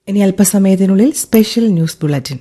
ഇനി അല്പസമയത്തിനുള്ളിൽ special news bulletin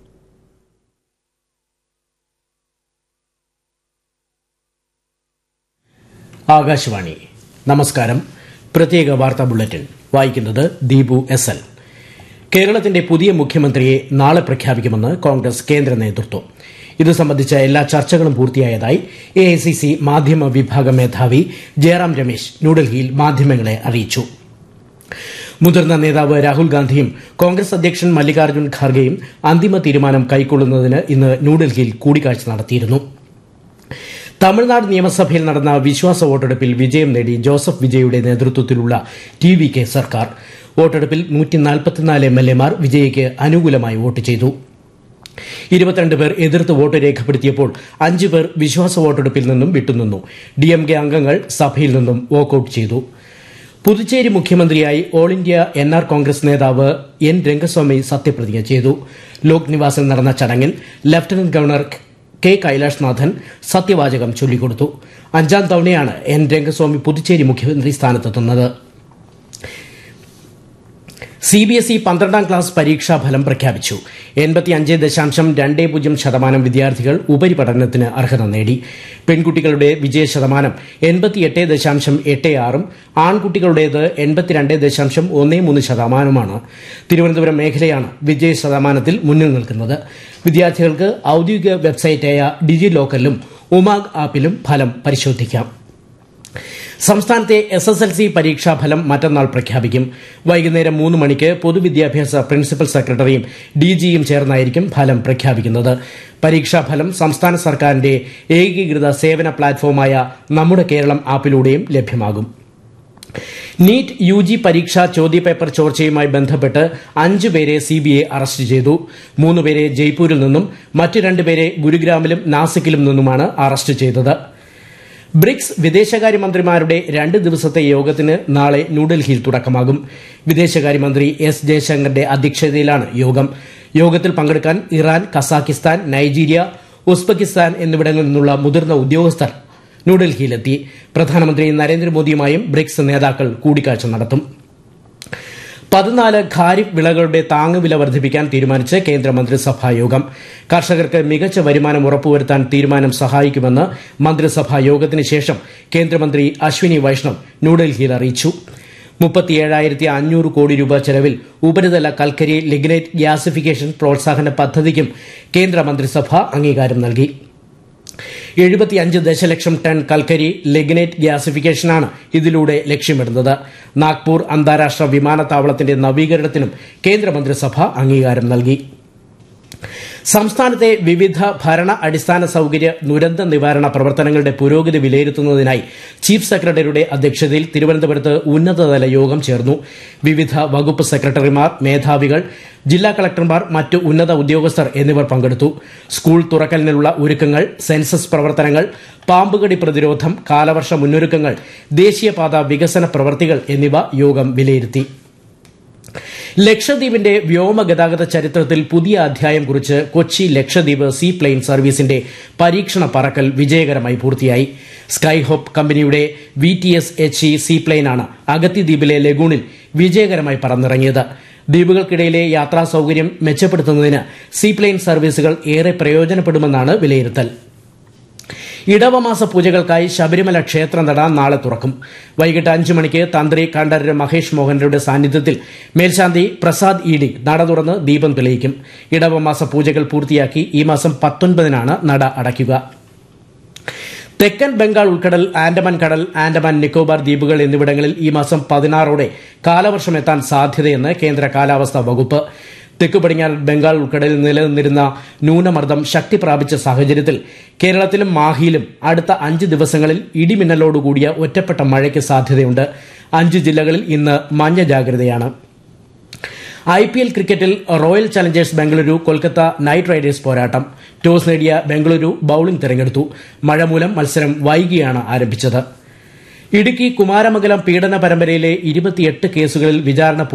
Akashvani നമസ്കാരം പ്രത്യേക വാർത്താ ബുള്ളറ്റിൻ വായിക്കുന്നത് ദീപു എസ് എൽ കേരളത്തിന്റെ പുതിയ മുഖ്യമന്ത്രിയെ നാളെ പ്രഖ്യാപിക്കുമെന്ന് കോൺഗ്രസ് കേന്ദ്ര നേതൃത്വം ഇത് സംബന്ധിച്ച എല്ലാ ചർച്ചകളും പൂർത്തിയായതായി എഐസിസി മാധ്യമ വിഭാഗം മേധാവി ജയറാം രമേശ് ന്യൂഡൽഹിയിൽ മാധ്യമങ്ങളെ അറിയിച്ചു മുതിർന്ന നേതാവ് രാഹുൽ ഗാന്ധിയും കോൺഗ്രസ് അധ്യക്ഷൻ മല്ലികാർജ്ജുൻ ഖാർഗെയും അന്തിമ തീരുമാനം കൈക്കൊള്ളുന്നതിന് ഇന്ന് ന്യൂഡൽഹിയിൽ കൂടിക്കാഴ്ച നടത്തിയിരുന്നു തമിഴ്നാട് നിയമസഭയിൽ നടന്ന വിശ്വാസ വോട്ടെടുപ്പിൽ വിജയം നേടി ജോസഫ് വിജയുടെ നേതൃത്വത്തിലുള്ള ടി വി കെ സർക്കാർ വോട്ടെടുപ്പിൽ എം എൽ എമാർ വിജയ്ക്ക് അനുകൂലമായി വോട്ട് ചെയ്തു ഇരുപത്തിരണ്ട് പേർ എതിർത്ത് വോട്ട് രേഖപ്പെടുത്തിയപ്പോൾ അഞ്ച് പേർ വിശ്വാസ വോട്ടെടുപ്പിൽ നിന്നും വിട്ടുനിന്നു ഡിഎംകെ അംഗങ്ങൾ സഭയിൽ നിന്നും വാക്കൌട്ട് ചെയ്തു പുതുച്ചേരി മുഖ്യമന്ത്രിയായി all India N R Congress നേതാവ് എൻ രംഗസ്വാമി സത്യപ്രതിജ്ഞ ചെയ്തു ലോക് നിവാസിൽ നടന്ന ചടങ്ങിൽ ലഫ്റ്റനന്റ് ഗവർണർ കെ കൈലാഷ്നാഥൻ സത്യവാചകം ചൊല്ലിക്കൊടുത്തു അഞ്ചാം തവണയാണ് എൻ രംഗസ്വാമി പുതുച്ചേരി മുഖ്യമന്ത്രി സ്ഥാനത്തെത്തുന്നത് സി ബി എസ് ഇ പന്ത്രണ്ടാം ക്ലാസ് പരീക്ഷാ ഫലം പ്രഖ്യാപിച്ചു എൺപത്തിയഞ്ച് ദശാംശം രണ്ട് പൂജ്യം ശതമാനം വിദ്യാർത്ഥികൾ ഉപരിപഠനത്തിന് അർഹത നേടി പെൺകുട്ടികളുടെ വിജയ ശതമാനം എൺപത്തിയെട്ട് ദശാംശം എട്ട് ആറും ആൺകുട്ടികളുടേത് എൺപത്തിരണ്ട് ദശാംശം ഒന്ന് മൂന്ന് ശതമാനമാണ് തിരുവനന്തപുരം മേഖലയാണ് വിജയ ശതമാനത്തിൽ മുന്നിൽ നിൽക്കുന്നത് വിദ്യാർത്ഥികൾക്ക് ഔദ്യോഗിക വെബ്സൈറ്റായ ഡിജി ലോക്കറിലും ഉമാഗ് ആപ്പിലും ഫലം പരിശോധിക്കാം സംസ്ഥാനത്തെ എസ് എസ് എൽ സി പരീക്ഷാഫലം മറ്റന്നാൾ പ്രഖ്യാപിക്കും വൈകുന്നേരം മൂന്ന് മണിക്ക് പൊതുവിദ്യാഭ്യാസ പ്രിൻസിപ്പൽ സെക്രട്ടറിയും ഡിജിയും ചേർന്നായിരിക്കും ഫലം പ്രഖ്യാപിക്കുന്നത് പരീക്ഷാഫലം സംസ്ഥാന സർക്കാരിന്റെ ഏകീകൃത സേവന പ്ലാറ്റ്ഫോമായ നമ്മുടെ കേരളം ആപ്പിലൂടെയും ലഭ്യമാകും നീറ്റ് യു ജി പരീക്ഷാ ചോദ്യപേപ്പർ ചോർച്ചയുമായി ബന്ധപ്പെട്ട് അഞ്ചു പേരെ സിബിഐ അറസ്റ്റ് ചെയ്തു മൂന്നുപേരെ ജയ്പൂരിൽ നിന്നും മറ്റു രണ്ടുപേരെ ഗുരുഗ്രാമിലും നാസിക്കിലും നിന്നുമാണ് അറസ്റ്റ് ചെയ്തത് ബ്രിക്സ് വിദേശകാര്യമന്ത്രിമാരുടെ രണ്ട് ദിവസത്തെ യോഗത്തിന് നാളെ ന്യൂഡൽഹിയിൽ തുടക്കമാകും വിദേശകാര്യമന്ത്രി എസ് ജയശങ്കറിന്റെ അധ്യക്ഷതയിലാണ് യോഗം യോഗത്തിൽ പങ്കെടുക്കാൻ ഇറാൻ കസാക്കിസ്ഥാൻ നൈജീരിയ ഉസ്ബെക്കിസ്ഥാൻ എന്നിവിടങ്ങളിൽ നിന്നുള്ള മുതിർന്ന ഉദ്യോഗസ്ഥർ ന്യൂഡൽഹിയിലെത്തി പ്രധാനമന്ത്രി നരേന്ദ്രമോദിയുമായും ബ്രിക്സ് നേതാക്കൾ കൂടിക്കാഴ്ച നടത്തും പതിനാല് ഖാരിഫ് വിളകളുടെ താങ്ങുവില വർദ്ധിപ്പിക്കാൻ തീരുമാനിച്ച് കേന്ദ്രമന്ത്രിസഭാ യോഗം കർഷകർക്ക് മികച്ച വരുമാനം ഉറപ്പുവരുത്താൻ തീരുമാനം സഹായിക്കുമെന്ന് മന്ത്രിസഭാ യോഗത്തിന് ശേഷം കേന്ദ്രമന്ത്രി അശ്വിനി വൈഷ്ണവ് ന്യൂഡൽഹിയിൽ അറിയിച്ചു മുപ്പത്തിയേഴായിരത്തി അഞ്ഞൂറ് കോടി രൂപ ചെലവിൽ ഉപരിതല കൽക്കരി ലിഗ്നൈറ്റ് ഗ്യാസിഫിക്കേഷൻ പ്രോത്സാഹന പദ്ധതിക്കും കേന്ദ്രമന്ത്രിസഭ അംഗീകാരം നൽകി എഴുപത്തിയഞ്ച് ദശലക്ഷം ടൺ കൽക്കരി ലെഗ്നേറ്റ് ഗ്യാസിഫിക്കേഷനാണ് ഇതിലൂടെ ലക്ഷ്യമിടുന്നത് നാഗ്പൂർ അന്താരാഷ്ട്ര വിമാനത്താവളത്തിന്റെ നവീകരണത്തിനും കേന്ദ്രമന്ത്രിസഭ അംഗീകാരം നൽകി സംസ്ഥാനത്തെ വിവിധ ഭരണ അടിസ്ഥാന സൌകര്യ ദുരന്ത നിവാരണ പ്രവർത്തനങ്ങളുടെ പുരോഗതി വിലയിരുത്തുന്നതിനായി ചീഫ് സെക്രട്ടറിയുടെ അധ്യക്ഷതയിൽ തിരുവനന്തപുരത്ത് ഉന്നതതല യോഗം ചേർന്നു വിവിധ വകുപ്പ് സെക്രട്ടറിമാർ മേധാവികൾ ജില്ലാ കളക്ടർമാർ മറ്റ് ഉന്നത ഉദ്യോഗസ്ഥർ എന്നിവർ പങ്കെടുത്തു സ്കൂൾ തുറക്കലിനുള്ള ഒരുക്കങ്ങൾ സെൻസസ് പ്രവർത്തനങ്ങൾ പാമ്പുകടി പ്രതിരോധം കാലവർഷ മുന്നൊരുക്കങ്ങൾ ദേശീയപാത വികസന പ്രവൃത്തികൾ എന്നിവ യോഗം വിലയിരുത്തി ലക്ഷദ്വീപിന്റെ വ്യോമഗതാഗത ചരിത്രത്തിൽ പുതിയ അധ്യായം കുറിച്ച് കൊച്ചി ലക്ഷദ്വീപ് സീ പ്ലെയിൻ സർവീസിന്റെ പരീക്ഷണ പറക്കൽ വിജയകരമായി പൂർത്തിയായി സ്കൈഹോപ്പ് കമ്പനിയുടെ V T S H E sea പ്ലെയിനാണ് അഗത്തിദ്വീപിലെ ലഗൂണിൽ വിജയകരമായി പറന്നിറങ്ങിയത് ദ്വീപുകൾക്കിടയിലെ യാത്രാ സൌകര്യം മെച്ചപ്പെടുത്തുന്നതിന് സീപ്ലെയിൻ സർവീസുകൾ ഏറെ പ്രയോജനപ്പെടുമെന്നാണ് വിലയിരുത്തൽ ഇടവമാസ പൂജകൾക്കായി ശബരിമല ക്ഷേത്രനട നാളെ തുറക്കും വൈകിട്ട് അഞ്ചു മണിക്ക് തന്ത്രി കണ്ഠരര് മഹേഷ് മോഹനരുടെ സാന്നിധ്യത്തിൽ മേൽശാന്തി പ്രസാദ് ഇഡി നട തുറന്ന് ദീപം തെളിയിക്കും ഇടവമാസ പൂജകൾ പൂർത്തിയാക്കി ഈ മാസം പത്തൊൻപതിനാണ് നട അടയ്ക്കുക തെക്കൻ ബംഗാൾ ഉൾക്കടൽ ആൻഡമാൻ കടൽ ആൻഡമാൻ നിക്കോബാർ ദ്വീപുകൾ എന്നിവിടങ്ങളിൽ ഈ മാസം പതിനാറോടെ കാലവർഷം എത്താൻ സാധ്യതയെന്ന് കേന്ദ്ര കാലാവസ്ഥാ വകുപ്പ് തെക്കു പടിഞ്ഞാറൻ ബംഗാൾ ഉൾക്കടലിൽ നിലനിന്നിരുന്ന ന്യൂനമർദ്ദം ശക്തി പ്രാപിച്ച സാഹചര്യത്തിൽ കേരളത്തിലും മാഹിയിലും അടുത്ത അഞ്ച് ദിവസങ്ങളിൽ ഇടിമിന്നലോടുകൂടിയ ഒറ്റപ്പെട്ട മഴയ്ക്ക് സാധ്യതയുണ്ട് അഞ്ച് ജില്ലകളിൽ ഇന്ന് മഞ്ഞ ജാഗ്രതയാണ് ഐ പി എൽ ക്രിക്കറ്റിൽ royal challengers Bengaluru Kolkata knight riders പോരാട്ടം ടോസ് നേടിയ ബംഗളൂരു ബൌളിംഗ് തെരഞ്ഞെടുത്തു മഴ മൂലം മത്സരം വൈകിയാണ് ആരംഭിച്ചത് ഇടുക്കി കുമാരമംഗലം പീഡന പരമ്പരയിലെ ഇരുപത്തിയെട്ട് കേസുകളിൽ വിചാരണ